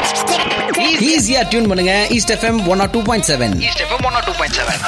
ஈஸியா டியூன் பண்ணுங்க East FM one or two point seven East FM one two point seven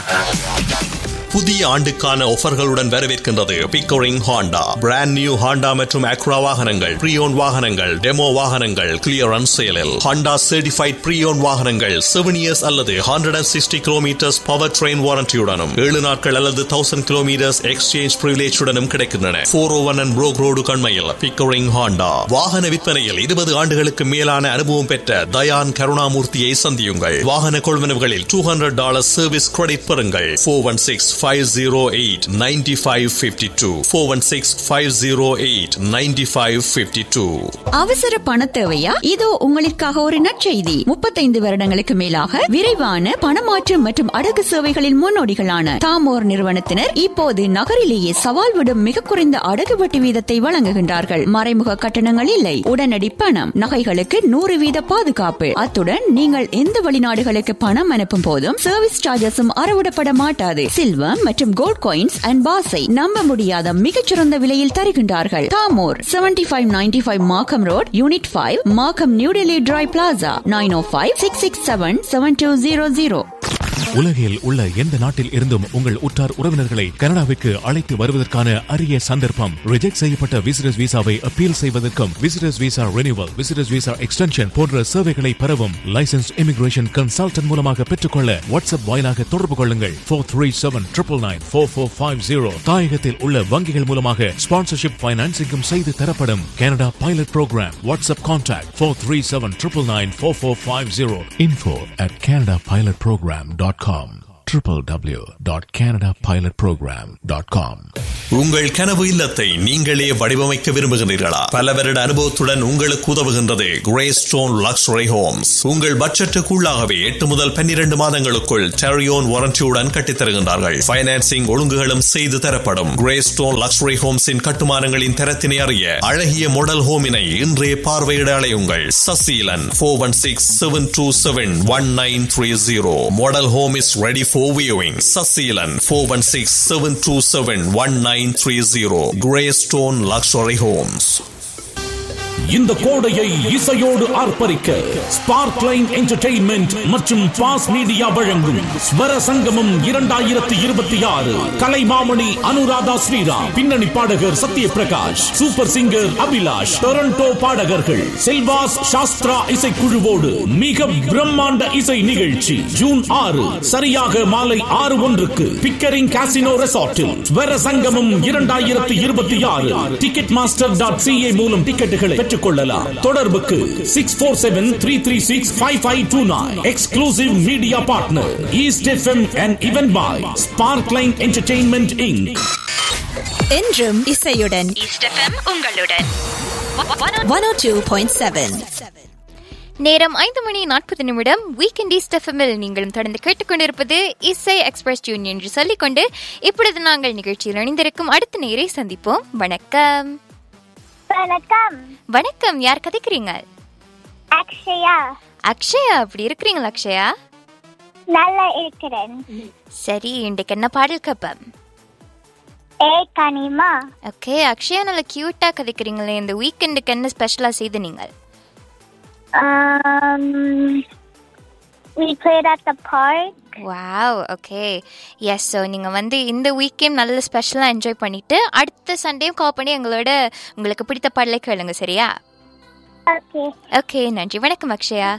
புதிய ஆண்டுக்கான ஆஃபர்களுடன் வரவேற்கின்றது Pickering Honda brand new Honda மற்றும் அக்ரா வாகனங்கள் ப்ரீயோன் வாகனங்கள் டெமோ வாகனங்கள் கிளியரன்ஸ் சேலில் ஹாண்டா சர்டிஃபைட் ப்ரீயோன் வாகனங்கள் செவன் இயர்ஸ் அல்லது hundred and sixty kilometres power train வாரண்டியுடனும் ஏழு நாட்கள் அல்லது தௌசண்ட் கிலோமீட்டர்ஸ் எக்ஸ்சேஞ்ச் பிரிவிலேஜுடனும் கிடைக்கின்றன four oh one and Brock Road கண்மையில் பிக்கோரிங் ஹாண்டா வாகன விற்பனையில் இருபது ஆண்டுகளுக்கு மேலான அனுபவம் பெற்ற தயான் கருணாமூர்த்தியை சந்தியுங்கள் வாகன கொள்வனவுகளில் two hundred dollar service credit பெறுங்கள் ஃபோர் ஒன் சிக்ஸ் 508 9552 416 508 9552 அவசர பண தேவையா இதோ உங்களுக்காக ஒரு நற்செய்தி முப்பத்தைந்து வருடங்களுக்கு மேலாக விரைவான பணமாற்றம் மற்றும் அடகு சேவைகளின் முன்னோடிகளான தாமோர் நிறுவனத்தினர் இப்போது நகரிலேயே சவால் விடும் மிக குறைந்த அடகு வட்டி வீதத்தை வழங்குகின்றார்கள் மறைமுக கட்டணங்கள் இல்லை உடனடி பணம் நகைகளுக்கு நூறு வீத பாதுகாப்பு அத்துடன் நீங்கள் எந்த வெளிநாடுகளுக்கு பணம் அனுப்பும் போதும் சர்வீஸ் சார்ஜஸும் அறவிடப்பட மாட்டாது சில்வர் மற்றும் கோல்ட் காயின்ஸ் அண்ட் பாஸை நம்ப முடியாத மிகச்சிறந்த விலையில் தருகின்றார்கள் தாமோர் seventy five ninety five Markham road unit five Markham New Delhi tri plaza nine oh five six six seven seven two zero zero உலகில் உள்ள எந்த நாட்டில் இருந்தும் உங்கள் உற்றார் உறவினர்களை கனடாவுக்கு அழைத்து வருவதற்கான அரிய சந்தர்ப்பம் ரிஜெக்ட் செய்யப்பட்ட விசிட்டர்ஸ் விசாவை அப்பீல் செய்வதற்கும் visitors visa renewal visitors visa extension போன்ற சேவைகளை பெறவும் லைசன்ஸ் இமிகிரேஷன் கன்சல்டன்ட் மூலமாக பெற்றுக்கொள்ள வாட்ஸ்அப் வாயிலாக தொடர்பு கொள்ளுங்கள் four three seven triple nine four four five zero தாயகத்தில் உள்ள வங்கிகள் மூலமாக ஸ்பான்சர்ஷிப் பைனான்சிங்கும் செய்து தரப்படும் Canada pilot program WhatsApp contact four three seven triple nine four four five zero info at Canada pilot program dot com www.canadapilotprogram.com உங்கள் கனவு இல்லத்தை நீங்களே வடிவமைக்க விரும்புகிறீர்களா பல வருட அனுபவத்துடன் உங்களுக்கு உதவுகின்றது கிரே ஸ்டோன் லக்ஸுரி ஹோம்ஸ் உங்கள் பட்ஜெட்டுக்குள்ளாகவே எட்டு முதல் பன்னிரண்டு மாதங்களுக்குள் டெரியோன் வாரண்டியுடன் கட்டித்தருகின்றார்கள் பைனான்சிங் ஒழுங்குகளும் செய்து தரப்படும் கிரே ஸ்டோன் லக்ஸுரி ஹோம்ஸின் கட்டுமானங்களின் தரத்தினை அறிய அழகிய மாடல் ஹோமினை இன்றே பார்வையிட அலையுங்கள் Saseelan four one six seven two seven one nine three zero model home is ready for viewing Saseelan four one six seven two seven one nine three zero grey stone luxury homes இந்த கோடையை இசையோடு ஆர்ப்பரிக்க spark line entertainment மற்றும் boss media வழங்கும் ஸ்வர சங்கமம் இரண்டாயிரத்தி இருபத்தி ஆறு கலைமாமணி அனுராதா ஸ்ரீராம் பின்னணி பாடகர் Sathyaprakash super singer Abhilash Toronto பாடகர்கள் செல்வாஸ் சாஸ்திரா இசைக்குழுவோடு மிக பிரம்மாண்ட இசை நிகழ்ச்சி ஜூன் ஆறு சரியாக மாலை ஆறு ஒன்றுக்கு பிக்கரிங் காசினோ ரெசார்ட்டில் ஸ்வர சங்கமம் இரண்டாயிரத்தி இருபத்தி ஆறு டிக்கெட் மாஸ்டர் டாட் சிஏ மூலம் டிக்கெட்டுகளை பெற்றுக் கொள்ளலாம் தொடர்புக்கு six four seven three three six five five two nine exclusive media partner East FM and இவன் பாய் ஸ்பார்க் லைன் என்டர்டெயின்மெண்ட் இங்க் என்றும் இசையுடன் உங்களுடன் one oh two point seven நேரம் ஐந்து மணி நாற்பது நிமிடம் வீக்கெண்ட் ஈஸ்ட் எஃப்எம்மில் நீங்களும் தொடர்ந்து கேட்டுக்கொண்டிருப்பது இசை எக்ஸ்பிரஸ் டியூன் என்று சொல்லிக்கொண்டு இப்பொழுது நாங்கள் நிகழ்ச்சியில் இணைந்திருக்கும் அடுத்த நேரை சந்திப்போம் வணக்கம் வணக்கம் வணக்கம் யார் கதைக்கிறீங்க அக்ஷயா அக்ஷயா அப்படி இருக்கிறீங்களா அக்ஷயா நல்லா இருக்கிறேன் சரி இன்றைக்கு என்ன பாடல் கப்பம் ஏ கனிமா ஓகே அக்ஷயா நல்ல கியூட்டா கதைக்கிறீங்களே இந்த வீக்கெண்டுக்கு என்ன ஸ்பெஷலா செய்து நீங்கள் Um, we played at the park. Wow okay yes so நீங்கள் வந்து இந்த வீக்கெண்ட் நல்ல ஸ்பெஷலாக என்ஜாய் பண்ணிட்டு அடுத்த சண்டேயும் கால் பண்ணி எங்களோட உங்களுக்கு பிடித்த பாடலை கேளுங்க சரியா Okay. ஓகே நன்றி வணக்கம் அக்ஷயா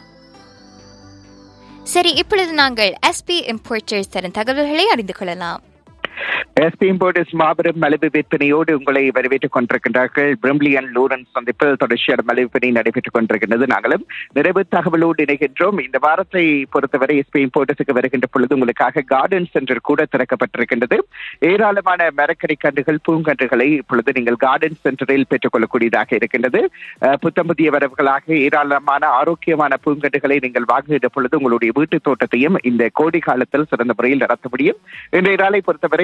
சரி இப்பொழுது நாங்கள் எஸ்பி இம்போர்ட்டர்ஸ் தரும் தகவல்களை அறிந்து கொள்ளலாம் எஸ்பி இம்போர்டர்ஸ் மாபெரும் மலிவு விற்பனையோடு உங்களை வரவேற்றுக் கொண்டிருக்கின்றார்கள் பிரிம்லியன் லூரன்ஸ் சந்திப்பில் தொடர்ச்சியான மலிவு விற்பனை நடைபெற்றுக் கொண்டிருக்கின்றது நாங்களும் நிறைவு தகவலோடு இணைகின்றோம் இந்த வாரத்தை பொறுத்தவரை எஸ்பி இம்போர்டர்ஸுக்கு வருகின்ற பொழுது உங்களுக்காக கார்டன் சென்டர் கூட திறக்கப்பட்டிருக்கின்றது ஏராளமான மரக்கறி கன்றுகள் பூங்கன்றுகளை இப்பொழுது நீங்கள் கார்டன் சென்டரில் பெற்றுக்கொள்ளக்கூடியதாக இருக்கின்றது அஹ், புத்தம் புதிய வரவுகளாக ஏராளமான ஆரோக்கியமான பூங்கன்றுகளை நீங்கள் வாங்குகின்ற பொழுது உங்களுடைய வீட்டு தோட்டத்தையும் இந்த கோடை காலத்தில் சிறந்த முறையில் நடத்த முடியும் இன்றைய நாளை பொறுத்தவரை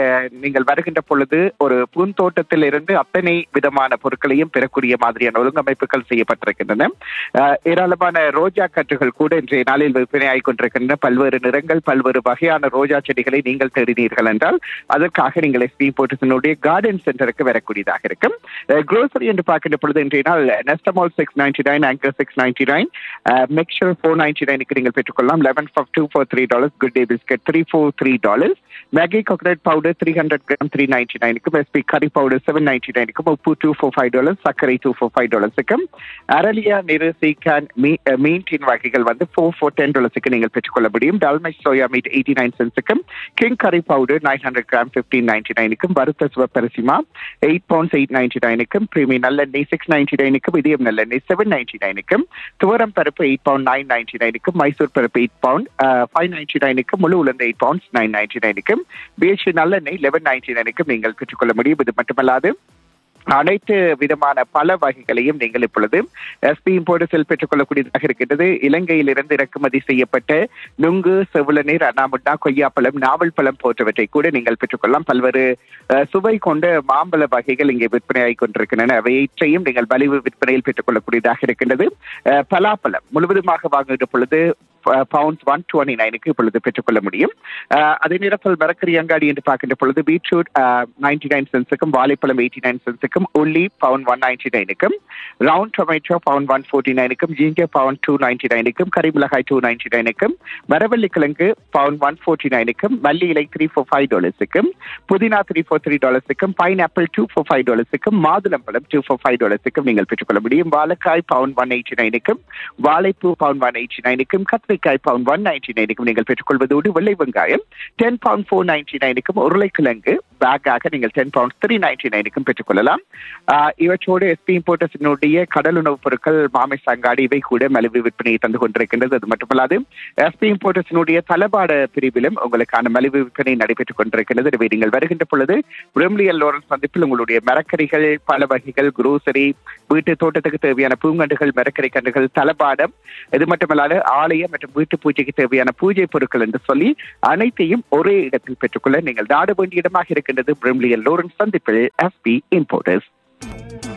அஹ், நீங்கள் வருகின்ற பொழுது ஒரு பூந்தோட்டத்தில் இருந்து அத்தனை விதமான பொருட்களையும் பெறக்கூடிய மாதிரியான ஒழுங்கமைப்புகள் செய்யப்பட்டிருக்கின்றன அஹ், ஏராளமான ரோஜா கற்றுகள் கூட இன்றைய நாளில் விற்பனையாகிக் கொண்டிருக்கின்றன பல்வேறு நிறங்கள் பல்வேறு வகையான ரோஜா செடிகளை நீங்கள் தேடினீர்கள் என்றால் அதற்காக நீங்கள் எஸ்பி போர்ட்டஸினுடைய கார்டன் சென்டருக்கு வரக்கூடியதாக இருக்கும் க்ரோசரி என்று பார்க்கின்ற பொழுது இன்றைய நாள் Nestomalt six ninety nine anchor six ninety nine mixture four ninety நைனுக்கு நீங்கள் பெற்றுக்கொள்ளலாம் eleven for two four three dollars good day biscuit three four three dollars Maggi coconut powder three hundred gram three ninety நைனுக்கும் SP curry powder seven ninety நைனுக்கும் உப்பு two four five dollars சர்க்கரை two four five டாலர்ஸுக்கும் அரலியா நிறு சீக்கான் மீன் டின் வகைகள் வந்து ஃபோர் ஃபோர் டென் டாலர்ஸுக்கு நீங்கள் பெற்றுக்கொள்ள முடியும் டால்மைஸ் சோயா மீட் எயிட்டி நைன் சென்ஸுக்கும் king curry powder nine hundred gram fifteen ninety நைனுக்கும் வறுத்த சிவப்பரிசிமா எயிட் பவுண்ட்ஸ் எயிட் நைன்டி நைனுக்கும் பிரீமி நல்லெண்ணெய் சிக்ஸ் நைன்டி நைனுக்கும் இதயம் நல்லெண்ணெய் செவன் நைன்டி நைனுக்கும் துவரம் பருப்பு எயிட் பவுண்ட் நைன் நைன்டி நைனுக்கும் மைசூர் பருப்பு எயிட் பவுண்ட் ஃபைவ் நைன்டி நைனுக்கும் முழு உலர்ந்த எயிட் பவுண்ட்ஸ் நைன் நைன்டி நைனுக்கும் பேச்சு நல்லெண்ணெய் லெவன் நைன்டி நைனுக்கும் நீங்கள் பெற்றுக்கொள்ள முடியும் இது மட்டுமல்லாது அனைத்து விதமான பல வகைகளையும் நீங்கள் இப்பொழுது எஸ்பி இம்போர்ட்ஸில் பெற்றுக்கொள்ளக்கூடியதாக இருக்கின்றது இலங்கையிலிருந்து இறக்குமதி செய்யப்பட்ட நுங்கு செவிளநீர் அண்ணாமுட்டா கொய்யாப்பழம் நாவல் பழம் போன்றவற்றை கூட நீங்கள் பெற்றுக்கொள்ளலாம் பல்வேறு அஹ், சுவை கொண்ட மாம்பழ வகைகள் இங்கே விற்பனையாகிக் கொண்டிருக்கின்றன அவையற்றையும் நீங்கள் மலிவு விற்பனையில் பெற்றுக்கொள்ளக்கூடியதாக இருக்கின்றது அஹ், பலாப்பழம் முழுவதுமாக வாங்குகின்ற பொழுது பவுண்ட்ஸ் ஒன் டுவெண்ட்டி நைனுக்கு இப்பொழுது பெற்றுக்கொள்ள முடியும் அஹ், அதே நேரத்தில் மரக்கறி அங்காடி என்று பார்க்கின்ற பொழுது பீட்ரூட் நைன்டி நைன் சென்ஸுக்கும் வாழைப்பழம் எயிட்டி நைன் சென்ஸுக்கும் உள்ளி பவுன் ஒன் நைன்டி நைனுக்கும் round tomato pound one forty நைனுக்கும் ஜிஞ்சர் பவுன் டூ நைன்டி நைனுக்கும் கறி மிளகாய் டூ நைன்டி நைனுக்கும் மரவள்ளி கிழங்கு பவுன் ஒன் ஃபோர்ட்டி நைனுக்கும் மல்லி இலை த்ரீ ஃபோர் ஃபைவ் டாலர்ஸுக்கும் புதினா த்ரீ ஃபோர் த்ரீ டாலர்ஸுக்கும் pineapple two four five டாலர்ஸுக்கும் மாதுளம்பழம் டூ ஃபோர் ஃபைவ் டாலர்ஸுக்கும் நீங்கள் பெற்றுக்கொள்ள முடியும் வாழைக்காய் பவுன் ஒன் எயிட்டி நைனுக்கும் வாழைப்பூ பவுன் ஒன் எயிட்டி நைனுக்கும் கத்திரிக்காய் பவுன் ஒன் நைன்டி நைனுக்கும் நீங்கள் பெற்றுக்கொள்வதோடு வெள்ளை வெங்காயம் டென் பவுண்ட் ஃபோர் நைன்டி நைனுக்கும் உருளைக்கிழங்கு பேக்காக நீங்கள் டென் பவுண்ட் த்ரீ நைன்டி நைனுக்கும் பெற்றுக்கொள்ளலாம் ஆஹ் இவற்றோடு எஸ்பி இம்போர்ட்டர்ஸினுடைய கடல் உணவுப் பொருட்கள் மாமை சங்காடி இவை கூட மலிவு விற்பனையை தந்து கொண்டிருக்கின்றது அது மட்டுமல்லாது எஸ்பி இம்போர்ட்டர்ஸினுடைய தளபாட பிரிவிலும் உங்களுக்கான மலிவு விற்பனை நடைபெற்றுக் கொண்டிருக்கின்றது எனவே நீங்கள் வருகின்ற பொழுது பிரிம்லியல் லோரன்ஸ் சந்திப்பில் உங்களுடைய மரக்கறிகள் பல வகைகள் குரோசரி வீட்டு தோட்டத்துக்கு தேவையான பூங்கண்டுகள் மரக்கறி கண்டுகள் தளபாடம் இது மட்டுமல்லாது ஆலயம் மற்றும் வீட்டு பூஜைக்கு தேவையான பூஜை பொருட்கள் என்று சொல்லி அனைத்தையும் ஒரே இடத்தில் பெற்றுக்கொள்ள நீங்கள் நாட வேண்டிய இடமாக இருக்கின்றது பிரிம்லியல் லோரன்ஸ் சந்திப்பில் எஸ்பி இம்போர்ட்டர்ஸ்